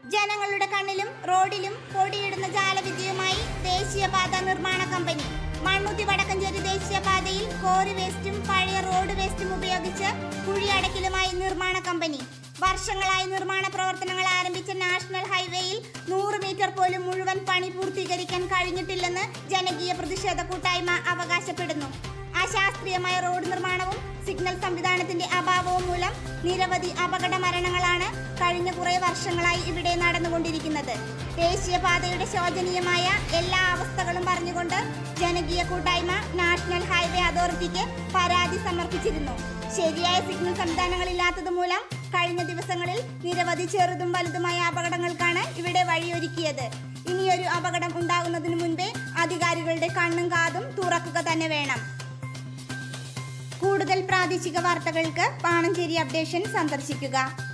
ജനങ്ങളുടെ കണ്ണിലും റോഡിലും പൊടിയിടുന്ന ജാലവിദ്യയുമായി ദേശീയപാത നിർമ്മാണ കമ്പനി മണ്ണുത്തി വടക്കഞ്ചേരി ദേശീയപാതയിൽ കോറി വേസ്റ്റും പഴയ റോഡ് വേസ്റ്റും ഉപയോഗിച്ച് കുഴിയടക്കലുമായി നിർമ്മാണ കമ്പനി വർഷങ്ങളായി നിർമ്മാണ പ്രവർത്തനങ്ങൾ ആരംഭിച്ച നാഷണൽ ഹൈവേയിൽ നൂറ് മീറ്റർ പോലും മുഴുവൻ പണി പൂർത്തീകരിക്കാൻ കഴിഞ്ഞിട്ടില്ലെന്ന് ജനകീയ പ്രതിഷേധ കൂട്ടായ്മ അവകാശപ്പെടുന്നു അശാസ്ത്രീയമായ റോഡ് നിർമ്മാണവും സിഗ്നൽ സംവിധാനത്തിന്റെ അഭാവവും മൂലം നിരവധി അപകട മരണങ്ങളാണ് കഴിഞ്ഞ കുറെ വർഷങ്ങളായി ഇവിടെ നടന്നുകൊണ്ടിരിക്കുന്നത് ദേശീയപാതയുടെ ശോചനീയമായ എല്ലാ അവസ്ഥകളും പറഞ്ഞുകൊണ്ട് ജനകീയ കൂട്ടായ്മ നാഷണൽ ഹൈവേ അതോറിറ്റിക്ക് പരാതി സമർപ്പിച്ചിരുന്നു ശരിയായ സിഗ്നൽ സംവിധാനങ്ങളില്ലാത്തത് മൂലം കഴിഞ്ഞ ദിവസങ്ങളിൽ നിരവധി ചെറുതും വലുതുമായ അപകടങ്ങൾക്കാണ് ഇവിടെ വഴിയൊരുക്കിയത് ഇനിയൊരു അപകടം ഉണ്ടാകുന്നതിന് മുൻപേ അധികാരികളുടെ കണ്ണും കാതും തുറക്കുക തന്നെ വേണം കൂടുതൽ പ്രാദേശിക വാർത്തകൾക്ക് പാണഞ്ചേരി അപ്ഡേഷൻ സന്ദർശിക്കുക